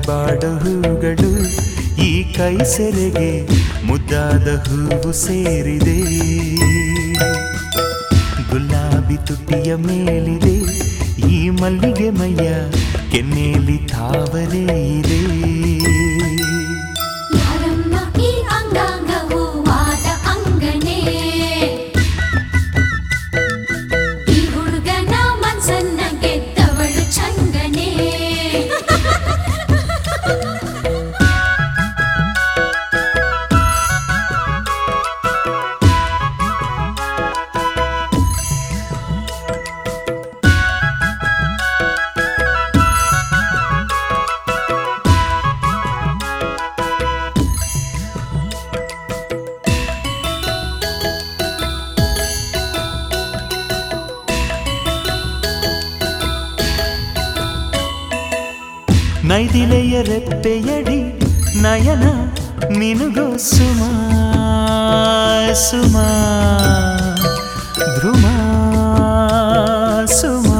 ಬಾಡ ಹೂಗಳು ಈ ಕೈ ಸೆರೆಗೆ ಮುದ್ದಾದ ಹೂವು ಸೇರಿದೆ ಗುಲಾಬಿ ತುಟಿಯ ಮೇಲಿದೆ ಈ ಮಲ್ಲಿಗೆ ಮೈಯ ಕೆನ್ನೆಯಲ್ಲಿ ತಾವರೆ ಇದೆ ಯಾರಮ್ಮ ಈ ಅಂಗಾಂಗವು ವಾದ ಅಂಗನೇ ಈ ಹುಡುಗನ ಮನ್ಸನ್ನ ಗೆದ್ದವಳು ಚಂಗನೇ ನೈದಿಲೆಯ ರೆಪ್ಪೆಯಡಿ ನಯನ ನಿನುಗೋ ಸುಮಾ ಸುಮಾ ಧ್ರುವ ಸುಮಾ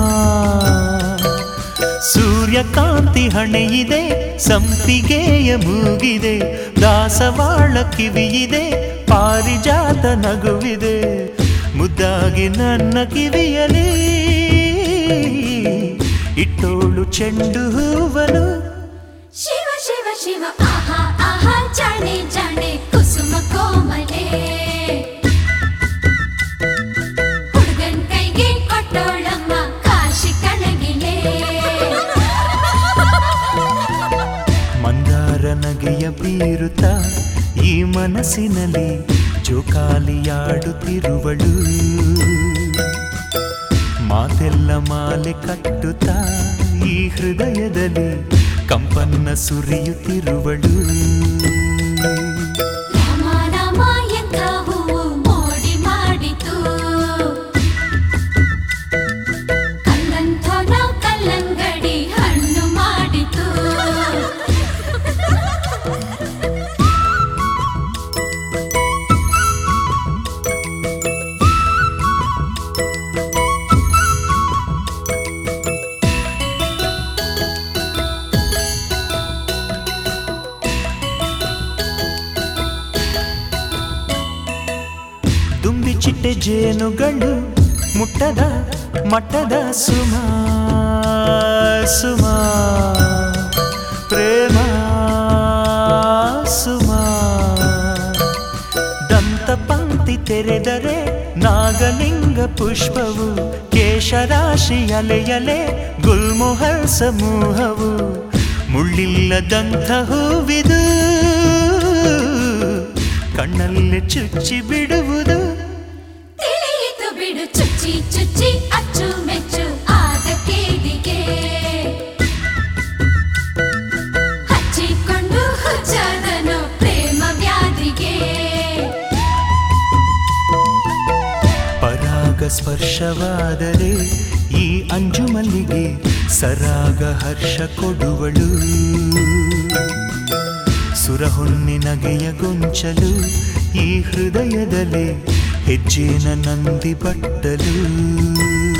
ಸೂರ್ಯಕಾಂತಿ ಹಣೆಯಿದೆ ಸಂಪಿಗೆಯ ಮೂಗಿದೆ ದಾಸವಾಳ ಕಿವಿಯಿದೆ ಪಾರಿಜಾತ ನಗುವಿದೆ ಮುದ್ದಾಗಿ ನನ್ನ ಕಿವಿಯಲಿ ಇಟ್ಟೋಳು ಚೆಂಡು ಹೂವನು ಶಿವ ಶಿವ ಶಿವ ಆಹಾ ಆಹಾ ಜಾಣೆ ಜಾಣೆ ಕುಸುಮ ಕೋಮಲೆ ಹುಡುಗನ್ ಕೈಗೆ ಕೊಟ್ಟೋಳಮ್ಮ ಕಾಶಿ ಕಣಗಿಲೆ ಮಂದಾರ ನಗೆಯ ಬೀರುತ್ತ ಈ ಮನಸ್ಸಿನಲ್ಲಿ ಜೋಕಾಲಿಯಾಡುತ್ತಿರುವಳು ಮಾತೆಲ್ಲ ಮಾಲೆ ಕಟ್ಟುತ್ತಾ ಈ ಹೃದಯದಲ್ಲಿ ಕಂಪನ್ನ ಸುರಿಯುತ್ತಿರುವಳು ರಾಮ ರಾಮ ಎಂಥ ಹೂವು ಮೋಡಿ ಮಾಡಿತು ಕಲ್ಲಂಥೋನ ಕಲ್ಲಂಗಡಿ ಹಣ್ಣು ಮಾಡಿತು ದುಂಬಿ ಚಿಟ್ಟೆ ಜೇನುಗಳು ಮುಟ್ಟದ ಮಟ್ಟದ ಸುಮಾ ಸುಮಾ ಪ್ರೇಮ ಸುಮಾ ದಂತ ಪಂಕ್ತಿ ತೆರೆದರೆ ನಾಗಲಿಂಗ ಪುಷ್ಪವು ಕೇಶರಾಶಿ ಅಲೆಯಲೆ ಗುಲ್ಮೊಹರ್ ಸಮೂಹವು ಮುಳ್ಳಿಲ್ಲದಂಥ ಹೂವಿದು ಕಣ್ಣಲ್ಲಿ ಚುಚ್ಚಿ ಬಿಡುವುದು ತಿಳಿಯಿತು ಬಿಡು ಚುಚ್ಚಿ ಚುಚ್ಚಿ ಅಚ್ಚು ಮೆಚ್ಚು ಆದ ಕೇದಿಗೆ ಹಚ್ಚಿಕೊಂಡು ಹುಚ್ಚಾದನು ಪ್ರೇಮ ವ್ಯಾಧಿಗೆ ಪರಾಗ ಸ್ಪರ್ಶವಾದರೆ ಈ ಅಂಜು ಮಲ್ಲಿಗೆ ಸರಾಗ ಹರ್ಷ ಕೊಡುವಳು ಸುರಹೊನ್ನಿ ನಗೆಯ ಗೊಂಚಲು ಈ ಹೃದಯದಲ್ಲಿ ಹೆಜ್ಜೆನ ನಂದಿ ಬಟ್ಟಲು